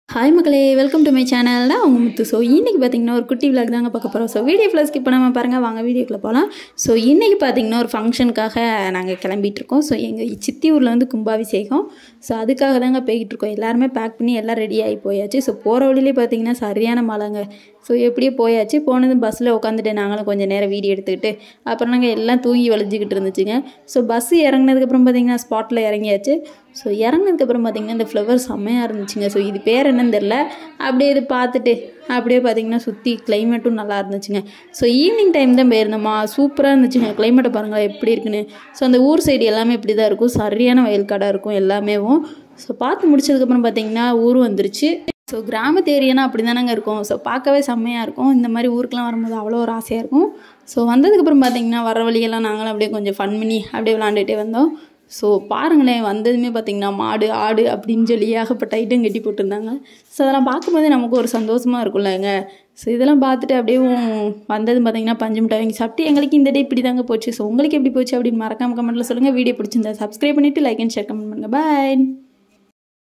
hi மக்களே welcome to my channel தான் உங்கள் முத்து ஸோ இன்றைக்கி பார்த்தீங்கன்னா ஒரு குட்டி விளாக் தாங்க பார்க்க போகிறோம் ஸோ வீடியோ ஃபுல்லாக ஸ்கிப் பண்ணாமல் பாருங்கள் வாங்க வீடியோக்குள்ளே போகலாம் ஸோ இன்றைக்கி பார்த்தீங்கன்னா ஒரு ஃபங்க்ஷனுக்காக நாங்கள் கிளம்பிட்டு இருக்கோம் ஸோ எங்கள் சித்தி ஊரில் வந்து கும்பாபிஷேகம் ஸோ அதுக்காக தாங்க போய்கிட்டு இருக்கோம் எல்லாருமே பேக் பண்ணி எல்லாம் ரெடி ஆகி போயாச்சு ஸோ போகிற வழியிலே பார்த்தீங்கன்னா சரியான மழைங்க ஸோ எப்படியோ போயாச்சு போனதும் பஸ்ஸில் உட்காந்துட்டு நாங்களும் கொஞ்சம் நேரம் வீடியோ எடுத்துக்கிட்டு அப்புறம் நாங்கள் எல்லாம் தூங்கி வலிஞ்சிக்கிட்டு இருந்துச்சுங்க ஸோ பஸ்ஸு இறங்குனதுக்கப்புறம் பார்த்தீங்கன்னா ஸ்பாட்டில் இறங்கியாச்சு ஸோ இறங்குனதுக்கப்புறம் பார்த்தீங்கன்னா இந்த ஃப்ளவர் செம்மையாக இருந்துச்சுங்க ஸோ இது பேர் என்னன்னு தெரில அப்படியே இது பார்த்துட்டு அப்படியே பார்த்தீங்கன்னா சுற்றி கிளைமேட்டும் நல்லா இருந்துச்சுங்க ஸோ ஈவினிங் டைம் தான் போயிருந்தோமா சூப்பராக இருந்துச்சுங்க கிளைமேட்டை பாருங்கள் எப்படி இருக்குன்னு ஸோ அந்த ஊர் சைடு எல்லாமே இப்படி தான் இருக்கும் சரியான வயல் கடை இருக்கும் எல்லாமேவும் ஸோ பார்த்து முடிச்சதுக்கப்புறம் பார்த்தீங்கன்னா ஊர் வந்துருச்சு ஸோ கிராமத்து ஏரியானா அப்படி தானங்க இருக்கும் ஸோ பார்க்கவே செம்மையாக இருக்கும் இந்த மாதிரி ஊருக்கெலாம் வரும்போது அவ்வளோ ஒரு ஆசையாக இருக்கும் ஸோ வந்ததுக்கப்புறம் பார்த்தீங்கன்னா வர வழியெல்லாம் நாங்களும் அப்படியே கொஞ்சம் ஃபன் பண்ணி அப்படியே விளாண்டுட்டே வந்தோம் ஸோ பாருங்களேன் வந்ததுமே பார்த்திங்கன்னா மாடு ஆடு அப்படின்னு சொல்லி ஏகப்பட்ட ஐட்டம் கட்டி போட்டிருந்தாங்க ஸோ அதெல்லாம் பார்க்கும்போது நமக்கு ஒரு சந்தோஷமாக இருக்கும்லங்க ஸோ இதெல்லாம் பார்த்துட்டு அப்படியே வந்தது பார்த்தீங்கன்னா பஞ்சு மிட்டாய் வாங்கி சாப்பிட்டு எங்களுக்கு இந்த டே இப்படி தாங்க போச்சு ஸோ உங்களுக்கு எப்படி போச்சு அப்படின்னு மறக்காம கமெண்ட்டில் சொல்லுங்கள் வீடியோ பிடிச்சிருந்தா சப்ஸ்கிரைப் பண்ணிவிட்டு லைக் அண்ட் ஷேர் கமெண்ட் பண்ணுங்கள் பாய்